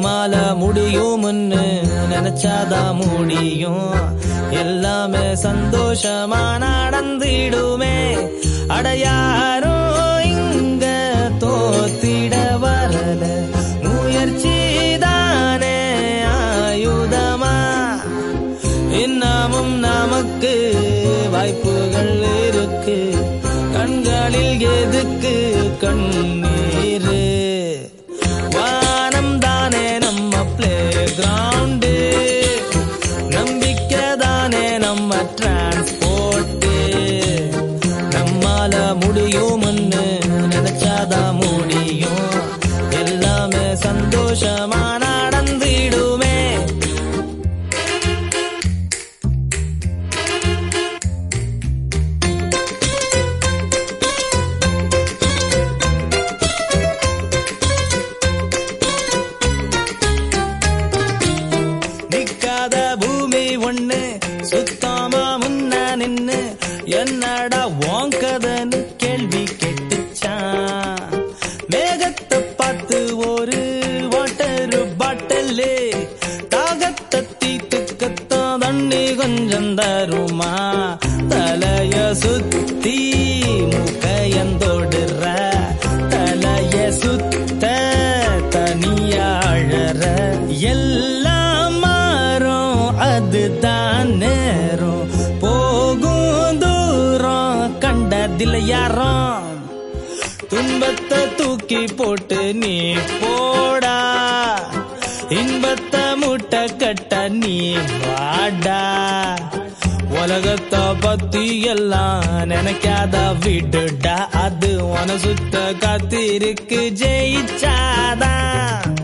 நம்மால முடியும்னு நினைச்சாதான் முடியும் எல்லாமே சந்தோஷமா நடந்திடுமே அடையாரோ இங்க தோத்திட வரல முயற்சி தானே ஆயுதமா இன்னமும் நமக்கு வாய்ப்புகள் இருக்கு கண்களில் எதுக்கு கண்ணீரு வானம் தானே நம்ம பிளே கிரவுண்டு நம்பிக்கை தானே நம்ம டிரான்ஸ்போர்ட்டு நம்மால முடியும்னு நினைச்சாதான் முடியும் எல்லாமே சந்தோஷமா நடந்திடுமே நிக்காத பூமி ஒண்ணு சுத்தாம முன்ன நின்னு என்னடா வாங்கதன்னு கேள்வி கேட்டுச்சான் மேகத்தை பார்த்து ஒரு வாட்டர் பாட்டில் தாகத்தை தீத்துக்கத்தான் தண்ணி கொஞ்சம் தருமா தலைய சுத்தி முகையந்தோடுற தலைய சுத்த தனியாழற எல்லாம் மாறும் அதுதான் நேரம் போகும் தூரம் கண்டதில்லை யாரும் துன்பத்தை தூக்கி போட்டு நீ போடா இன்பத்தை மூட்டை கட்ட நீ வாடா உலகத்தை பத்தி எல்லாம் நினைக்காத விடுடா அது உன சுத்த காத்திருக்கு ஜெயிச்சாதான்